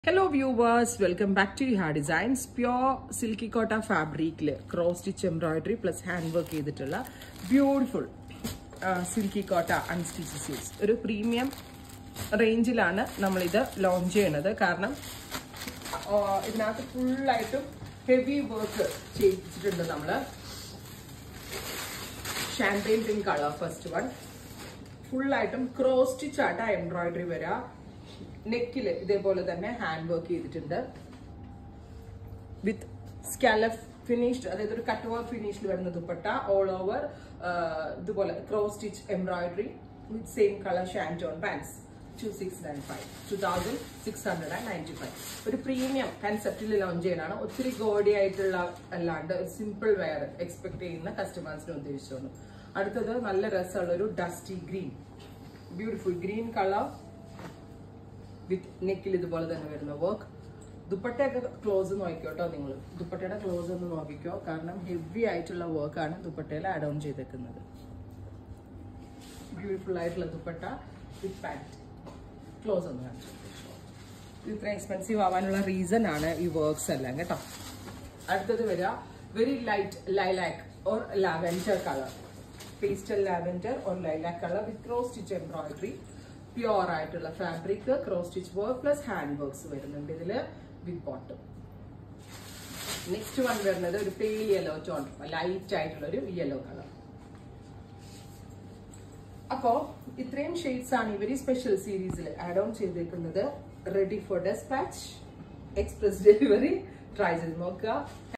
hello viewers welcome back to ഹാ designs pure silky Kota ഫാബ്രിക്കിൽ cross stitch embroidery plus hand work ചെയ്തിട്ടുള്ള beautiful silky Kota unstitch suits ഒരു premium റേഞ്ചിലാണ് നമ്മളിത് launch ചെയ്യണത് കാരണം ആ, ഇതിനകത്ത് ഫുള്ളായിട്ടും ഹെവി വർക്ക് ചെയ്തിട്ടുണ്ട് നമ്മൾ champagne pink colour first one ഫുള്ളായിട്ടും ക്രോസ് സ്റ്റിച്ച് ആയിട്ട് എംബ്രോയിഡറി വരാ നെക്കില് ഇതേപോലെ തന്നെ ഹാൻഡ് വർക്ക് ചെയ്തിട്ടുണ്ട് വിത്ത് സ്കാലഫ് ഫിനിഷ്ഡ് അതായത് ഒരു കട്ട് വർക്ക് ഫിനിഷിൽ വരുന്ന ദുപ്പട്ട ഓൾ ഓവർ ഇതുപോലെ cross stitch embroidery with same colour shantoon pants two six nine five two thousand six hundred and ninety five ഒരു പ്രീമിയം കൺസെപ്റ്റിൽ ലോഞ്ച് ചെയ്യണതാണ് ഒത്തിരി ഗോഡി ആയിട്ടുള്ള അല്ലാണ്ട് ഒരു സിമ്പിൾ വെയർ എക്സ്പെക്ട് ചെയ്യുന്ന കസ്റ്റമേഴ്സിനെ ഉദ്ദേശിച്ചുകൊണ്ട് അടുത്തത് നല്ല രസമുള്ള ഒരു dusty green beautiful green colour with നെക്കിൽ ഇതുപോലെ തന്നെ വരുന്ന വർക്ക് ദുപ്പട്ടയൊക്കെ ക്ലോസ് നോക്കിക്കോട്ടോ നിങ്ങൾ ദുപ്പട്ടയുടെ ക്ലോസ് ഒന്ന് നോക്കിക്കോ കാരണം ഹെവി ആയിട്ടുള്ള വർക്കാണ് ദുപ്പട്ടയിൽ ആഡ് ഓൺ ചെയ്തേക്കുന്നത് ബ്യൂട്ടിഫുൾ ആയിട്ടുള്ള ദുപ്പട്ട വിത്ത് പാൻറ്റ് ക്ലോസ് ഒന്ന് കാണിച്ചു ഇത് ഇത്ര എക്സ്പെൻസീവ് ആവാനുള്ള റീസൺ ആണ് ഈ വർക്ക്സ് എല്ലാം കേട്ടോ അടുത്തത് വരിക very light lilac or lavender colour pastel lavender or lilac colour with cross stitch embroidery pure ആയിട്ടുള്ള fabric cross stitch work plus hand works വരുന്നുണ്ട് ഇതില് വിത്ത് ബോട്ടം നെക്സ്റ്റ് വൺ വരുന്നത് ഒരു പേൽ യെല്ലോ ടോൺ ലൈറ്റ് ആയിട്ടുള്ള ഒരു യെല്ലോ കളർ അപ്പോ ഇത്രയും shades ആണ് ഇവര് സ്പെഷ്യൽ സീരീസിൽ ആഡ് ഓൺ ചെയ്തേക്കുന്നത് ready for despatch express delivery try ചെയ്ത് നോക്കുക